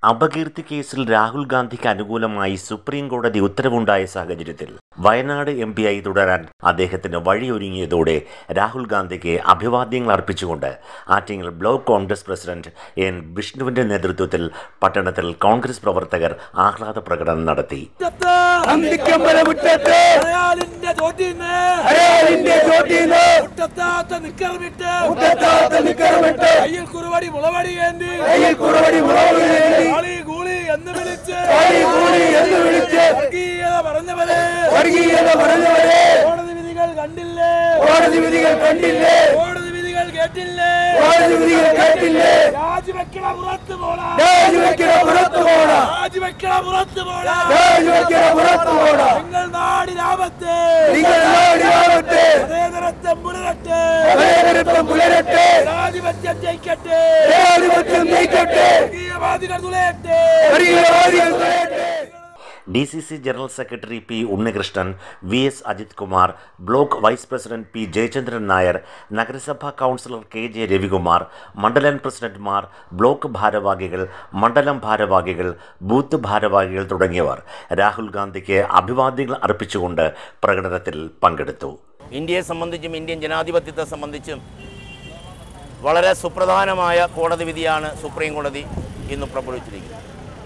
അപകീർത്തി കേസിൽ രാഹുൽ ഗാന്ധിക്ക് അനുകൂലമായി സുപ്രീം കോടതി ഉത്തരവുണ്ടായ സാഹചര്യത്തിൽ വയനാട് എം പിയായി തുടരാൻ അദ്ദേഹത്തിന് വഴിയൊരുങ്ങിയതോടെ രാഹുൽ ഗാന്ധിക്ക് അഭിവാദ്യങ്ങൾ അർപ്പിച്ചുകൊണ്ട് Attingal block Congress president N വിഷ്ണുവിന്റെ നേതൃത്വത്തിൽ പട്ടണത്തിൽ കോൺഗ്രസ് പ്രവർത്തകർ ആഹ്ലാദ പ്രകടനം നടത്തി മുറ്റത്ത് അന്തിക്കമ്പലമുറ്റത്ത് അയാളിന്റെ ചോട്ടിന്ന് അയാളിന്റെ ചോട്ടീന്ന് മുറ്റത്താത്ത നിക്കറമിട്ട് മുറ്റത്താത്ത നിക്കറുമിട്ട് കയ്യിൽ കുറുവടി മുളവടി ഏന്തി കയ്യിൽ കുറുവടി മുളക് വേണ്ടി കാളി കൂളി എന്ന് വിളിച്ച് കാളി കൂടി എന്ന് വിളിച്ച് വർഗീയത പറഞ്ഞവരെ വർഗീയത പറഞ്ഞവരെ കോടതി വിധികൾ കണ്ടില്ലേ കോടതി വിധികൾ കണ്ടില്ലേ കോടതി വിധികൾ കേട്ടില്ലേ കോടതി വിധികൾ കേട്ടില്ലേ രാജിവെക്കണ പുറത്ത് പോടാ രാജിവെക്കണ പുറത്തു പോടാ രാജിവെക്കണ പുറത്ത് പോടാ രാജിവെക്കണ പുറത്തു പോടാ നിങ്ങൾ നാടിനാപത്ത് നിങ്ങൾ നാടിനാവട്ടെ അതേതരത്വം പുലരട്ടെ അതേതരത്വം പുലരട്ടെ ജനാധിപത്യം ജയിക്കട്ടെ ജനാധിപത്യം നീക്കട്ടെ വർഗീയവാദികൾ തുലയട്ടെ വർഗീയവാദികൾ തുലയട്ടെ D C C general secretary P Unnikrishnan V S Ajith Kumar block vice president P Jayachandran Nair നഗരസഭാ കൗൺസിലർ കെ ജെ രവികുമാർ മണ്ഡലം പ്രസിഡന്റുമാർ ബ്ലോക്ക് ഭാരവാഹികൾ മണ്ഡലം ഭാരവാഹികൾ ബൂത്ത് ഭാരവാഹികൾ തുടങ്ങിയവർ രാഹുൽ ഗാന്ധിക്ക് അഭിവാദ്യങ്ങൾ അർപ്പിച്ചുകൊണ്ട് പ്രകടനത്തിൽ പങ്കെടുത്തു ഇന്ത്യയെ സംബന്ധിച്ചും ഇന്ത്യൻ ജനാധിപത്യത്തെ സംബന്ധിച്ചും വളരെ സുപ്രധാനമായ കോടതി വിധിയാണ് സുപ്രീം കോടതി ഇന്ന് പുറപ്പെടുവിച്ചിരിക്കുന്നത്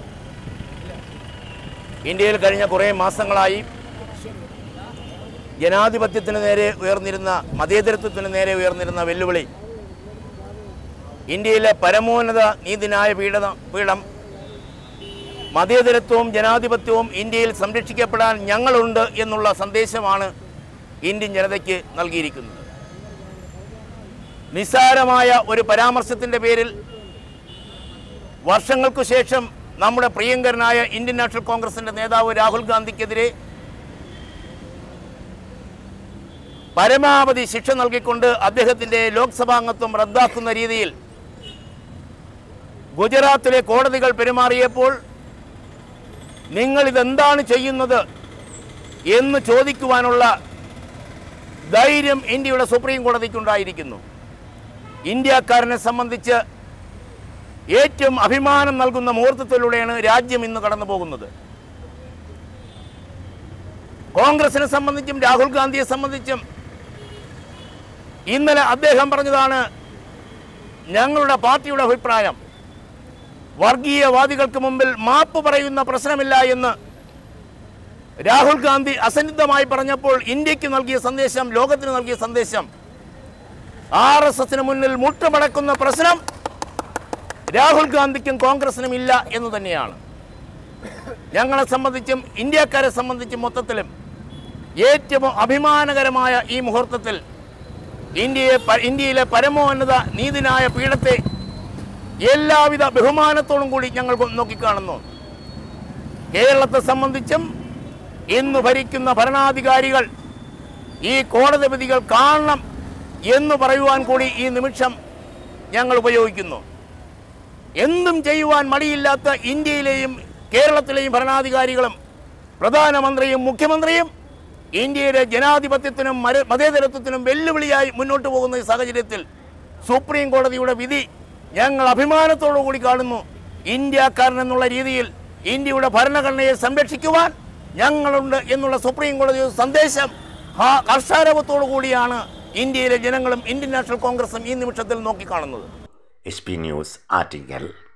ഇന്ത്യയിൽ കഴിഞ്ഞ കുറേ മാസങ്ങളായി ജനാധിപത്യത്തിന് നേരെ ഉയർന്നിരുന്ന മതേതരത്വത്തിന് നേരെ ഉയർന്നിരുന്ന വെല്ലുവിളി ഇന്ത്യയിലെ പരമോന്നത നീതിന്യായ പീഡന പീഠം മതേതരത്വവും ജനാധിപത്യവും ഇന്ത്യയിൽ സംരക്ഷിക്കപ്പെടാൻ ഞങ്ങളുണ്ട് എന്നുള്ള സന്ദേശമാണ് ഇന്ത്യൻ ജനതയ്ക്ക് നൽകിയിരിക്കുന്നത് നിസ്സാരമായ ഒരു പരാമർശത്തിൻ്റെ പേരിൽ വർഷങ്ങൾക്കു ശേഷം നമ്മുടെ പ്രിയങ്കരനായ ഇന്ത്യൻ നാഷണൽ കോൺഗ്രസിൻ്റെ നേതാവ് രാഹുൽ ഗാന്ധിക്കെതിരെ പരമാവധി ശിക്ഷ നൽകിക്കൊണ്ട് അദ്ദേഹത്തിൻ്റെ ലോക്സഭാംഗത്വം റദ്ദാക്കുന്ന രീതിയിൽ ഗുജറാത്തിലെ കോടതികൾ പെരുമാറിയപ്പോൾ നിങ്ങൾ ഇതെന്താണ് ചെയ്യുന്നത് എന്ന് ചോദിക്കുവാനുള്ള ധൈര്യം ഇന്ത്യയുടെ സുപ്രീം കോടതിക്കുണ്ടായിരിക്കുന്നു ഇന്ത്യക്കാരനെ സംബന്ധിച്ച് ഏറ്റവും അഭിമാനം നൽകുന്ന മുഹൂർത്തത്തിലൂടെയാണ് രാജ്യം ഇന്ന് കടന്നു പോകുന്നത് കോൺഗ്രസിനെ സംബന്ധിച്ചും രാഹുൽ ഗാന്ധിയെ സംബന്ധിച്ചും ഇന്നലെ അദ്ദേഹം പറഞ്ഞതാണ് ഞങ്ങളുടെ പാർട്ടിയുടെ അഭിപ്രായം വർഗീയവാദികൾക്ക് മുമ്പിൽ മാപ്പ് പറയുന്ന പ്രശ്നമില്ല എന്ന് രാഹുൽ ഗാന്ധി അസന്നിഗ്ധമായി പറഞ്ഞപ്പോൾ ഇന്ത്യക്ക് നൽകിയ സന്ദേശം ലോകത്തിന് നൽകിയ സന്ദേശം ആർ എസ് എസിന് മുന്നിൽ മുട്ടുമടക്കുന്ന പ്രശ്നം രാഹുൽ ഗാന്ധിക്കും കോൺഗ്രസിനും ഇല്ല എന്ന് തന്നെയാണ് ഞങ്ങളെ സംബന്ധിച്ചും ഇന്ത്യക്കാരെ സംബന്ധിച്ചും മൊത്തത്തിലും ഏറ്റവും അഭിമാനകരമായ ഈ മുഹൂർത്തത്തിൽ ഇന്ത്യയെ പ- ഇന്ത്യയിലെ പരമോന്നത നീതിന്യായ പീഠത്തെ എല്ലാവിധ ബഹുമാനത്തോടും കൂടി ഞങ്ങൾ നോക്കിക്കാണുന്നു കേരളത്തെ സംബന്ധിച്ചും ഇന്ന് ഭരിക്കുന്ന ഭരണാധികാരികൾ ഈ കോടതി വിധികൾ കാണണം എന്ന് പറയുവാൻ കൂടി ഈ നിമിഷം ഞങ്ങൾ ഉപയോഗിക്കുന്നു എന്തും ചെയ്യുവാൻ മടിയില്ലാത്ത ഇന്ത്യയിലെയും കേരളത്തിലെയും ഭരണാധികാരികളും പ്രധാനമന്ത്രിയും മുഖ്യമന്ത്രിയും ഇന്ത്യയുടെ ജനാധിപത്യത്തിനും മര- മതേതരത്വത്തിനും വെല്ലുവിളിയായി മുന്നോട്ട് പോകുന്ന ഈ സാഹചര്യത്തിൽ സുപ്രീം കോടതിയുടെ വിധി ഞങ്ങൾ അഭിമാനത്തോടു കൂടി കാണുന്നു ഇന്ത്യക്കാരൻ എന്നുള്ള രീതിയിൽ ഇന്ത്യയുടെ ഭരണഘടനയെ സംരക്ഷിക്കുവാൻ ഞങ്ങളുണ്ട് എന്നുള്ള സുപ്രീം കോടതി സന്ദേശം ആ കർഷാരവത്തോടു കൂടിയാണ് ഇന്ത്യയിലെ ജനങ്ങളും ഇന്ത്യൻ നാഷണൽ കോൺഗ്രസും ഈ നിമിഷത്തിൽ നോക്കിക്കാണുന്നത് എച്ച് പി ന്യൂസ് ആറ്റിങ്ങൽ